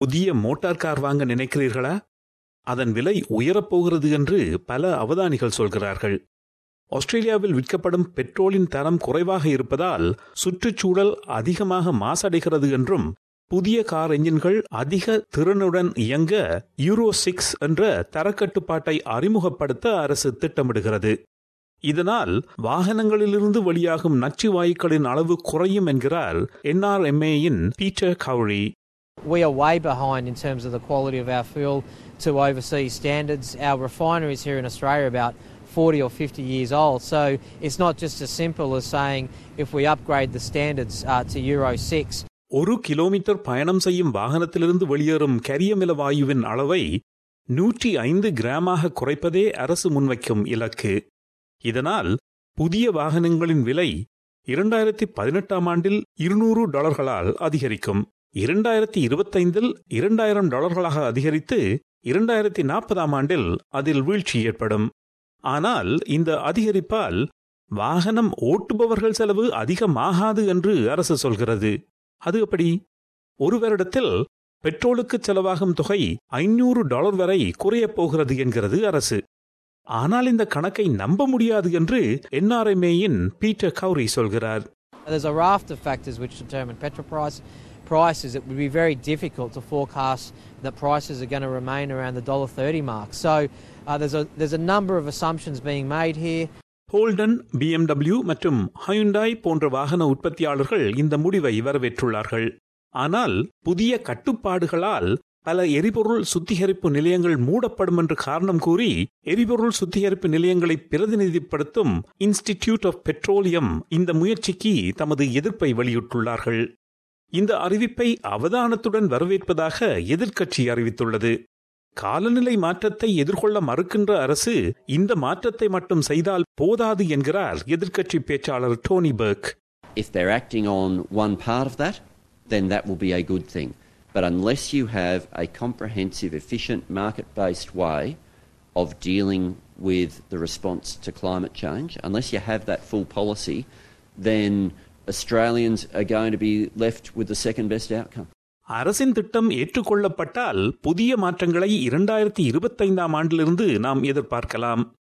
புதிய motor car வாங்க நினைக்கிறீர்களா அதன் விலை உயரப்போகிறது என்று பல அவதானிகள் சொல்கிறார்கள் ஆஸ்திரேலியாவில் விற்கப்படும் பெட்ரோலின் தரம் குறைவாக இருப்பதால் சுற்றுச்சூழல் அதிகமாக மாசடைகிறது என்றும் புதிய கார் என்ஜின்கள் அதிக திறனுடன் இயங்க யூரோ சிக்ஸ் என்ற தரக்கட்டுப்பாட்டை அறிமுகப்படுத்த அரசு திட்டமிடுகிறது இதனால் வாகனங்களிலிருந்து வெளியாகும் நச்சு வாயுக்களின் அளவு குறையும் என்கிறார் என்ஆர்எம்ஏயின் Peter Gowrie We are way behind in terms of the quality of our fuel to overseas standards. Our refineries here in Australia are about 40 or 50 years old, so it's not just as simple as saying if we upgrade the standards uh, to Euro 6. ஒரு kilometre பயணம் செய்யும் வாகனத்திலிருந்து வெளியேறும் கரியமில வாயுவின் அளவை நூற்றி ஐந்து கிராமாக குறைப்பதே அரசு முன்வைக்கும் இலக்கு இதனால் புதிய வாகனங்களின் விலை இரண்டாயிரத்தி பதினெட்டாம் ஆண்டில் இருநூறு டாலர்களால் அதிகரிக்கும் இரண்டாயிரத்தி இருபத்தைந்தில் இரண்டாயிரம் டாலர்களாக அதிகரித்து இரண்டாயிரத்தி நாற்பதாம் ஆண்டில் அதில் வீழ்ச்சி ஏற்படும் ஆனால் இந்த அதிகரிப்பால் வாகனம் ஓட்டுபவர்கள் செலவு அதிகமாகாது என்று அரசு சொல்கிறது அது எப்படி ஒரு வருடத்தில் பெட்ரோலுக்கு செலவாகும் தொகை ஐநூறு டாலர் வரை குறையப் போகிறது என்கிறது அரசு ஆனால் இந்த கணக்கை நம்ப முடியாது என்று என்ஆர்எம்ஏயின் பீட்டர் கௌரி சொல்கிறார் There's a raft of factors which determine petrol price. Prices, it would be very difficult to forecast that prices are going to remain around the $1.30 mark. So uh, there's, a, there's a number of assumptions being made here. Holden BMW மற்றும் Hyundai போன்ற வாகன உற்பத்தியாளர்கள் இந்த முடிவை வரவேற்றுள்ளார்கள் ஆனால் புதிய கட்டுப்பாடுகளால் பல எரிபொருள் சுத்திகரிப்பு நிலையங்கள் மூடப்படும் என்று காரணம் கூறி எரிபொருள் சுத்திகரிப்பு நிலையங்களை பிரதிநிதிப்படுத்தும் இன்ஸ்டிடியூட் ஆஃப் பெட்ரோலியம் இந்த முயற்சிக்கு தமது எதிர்ப்பை வெளியிட்டுள்ளார்கள் இந்த அறிவிப்பை அவதானத்துடன் வரவேற்பதாக எதிர்க்கட்சி அறிவித்துள்ளது காலநிலை மாற்றத்தை எதிர்கொள்ள மறுக்கின்ற அரசு இந்த மாற்றத்தை மட்டும் செய்தால் போதாது என்கிறார் எதிர்க்கட்சி பேச்சாளர் Tony Burke If they're acting on one part of that, then that will be a good thing. But unless you have a comprehensive, efficient, market based way of dealing with the response to climate change, unless you have that full policy, then Australians are going to be left with the second best outcome. அரசின் திட்டம் ஏற்றுக்கொள்ளப்பட்டால் புதிய மாற்றங்களை இரண்டாயிரத்தி இருபத்தைந்தாம் ஆண்டிலிருந்து நாம் எதிர்பார்க்கலாம்